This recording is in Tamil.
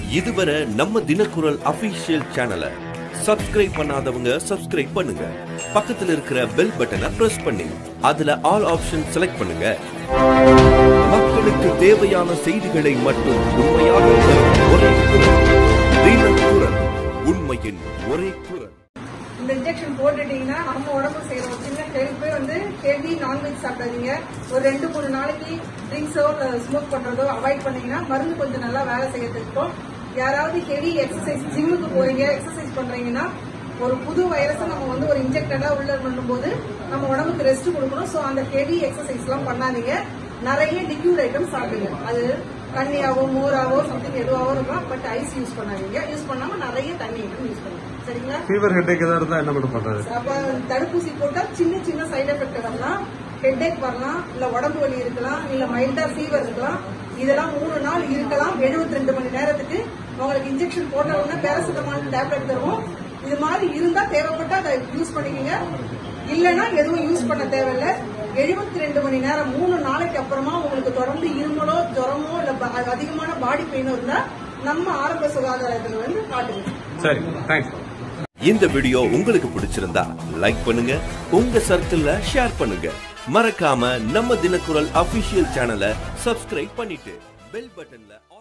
இதுவரை நம்ம தினக்குரல் அபிஷியல் சேனலை சப்ஸ்கிரைப் பண்ணாதவங்க சப்ஸ்கிரைப் பண்ணுங்க பக்கத்துல இருக்கிற பெல் பட்டனை பிரஸ் பண்ணி அதுல ஆல் ஆப்ஷன் செலக்ட் பண்ணுங்க மக்களுக்கு தேவையான செய்திகளை மட்டும் உண்மையாக தரும் ஒரே குரல் தினக்குரல் உண்மையின் ஒரே குரல் இந்த இன்ஜெக்ஷன் போட்டுட்டீங்கன்னா நம்ம உடம்பு செய்யற ஒரு சின்ன ஹெல்ப் வந்து ஹெவி நான்வெஜ் சாப்பிடாதீங்க ஒரு ரெண்டு மூணு நாளைக்கு ட்ரிங்க்ஸோ ஸ்மோக் பண்றதோ அவாய்ட் பண்ணீங்கன்னா மருந்து கொஞ்சம் நல்லா வேலை செய்யறதுக்கும் யாராவது ஹெவி எக்ஸசைஸ் ஜிம்முக்கு போறீங்க எக்ஸசைஸ் பண்றீங்கன்னா ஒரு புது வைரஸை நம்ம வந்து ஒரு இன்ஜெக்டடா உள்ள பண்ணும்போது நம்ம உடம்புக்கு ரெஸ்ட் கொடுக்கணும் ஸோ அந்த ஹெவி எக்ஸசைஸ் எல்லாம் பண்ணாதீங்க நிறைய லிக்யூட் ஐட்டம் சாப்பிடுங்க அது தண்ணியாவோ மோராவோ சம்திங் எதுவாவோ இருக்கலாம் பட் ஐஸ் யூஸ் பண்ணாதீங்க யூஸ் பண்ணாம நிறைய தண்ணி ஐட்டம் யூஸ் பண்ணுங்க சரிங்களா ஃபீவர் ஹெட்டேக் ஏதாவது இருந்தா என்ன மேடம் பண்றது அப்ப தடுப்பூசி போட்டா சின்ன சின்ன சைடு எஃபெக்ட் வரலாம் ஹெட்ஏக் வரலாம் இல்ல உடம்பு வலி இருக்கலாம் இல்ல மைல்டா ஃபீவர் இருக்கலாம் இதெல்லாம் மூணு நாள் இருக்கலாம் 72 ரெண்டு மணி நேரத்துக்கு உங்களுக்கு இன்ஜெக்ஷன் போட்ட உடனே பேராசிட்டமால் டேப்லெட் தருவோம் இது மாதிரி இருந்தா தேவைப்பட்டா அதை யூஸ் பண்ணிக்கங்க இல்லைன்னா எதுவும் யூஸ் பண்ண தேவையில்ல 72 ரெண்டு மணி நேரம் மூணு நாளைக்கு அப்புறமா உங்களுக்கு தொடர்ந்து இருமலோ ஜுரமோ இல்ல ப- அதிகமான பாடி பெயினோ இருந்தா நம்ம ஆரம்ப சுகாதாரத்துல வந்து காட்டுங்க சரி தேங்க்ஸ் இந்த வீடியோ உங்களுக்கு பிடிச்சிருந்தா லைக் பண்ணுங்க உங்க சர்க்கிள்ல ஷேர் பண்ணுங்க மறக்காம நம்ம தினக்குரல் அபிஷியல் சேனலை சப்ஸ்கிரைப் பண்ணிட்டு பெல் பட்டன்ல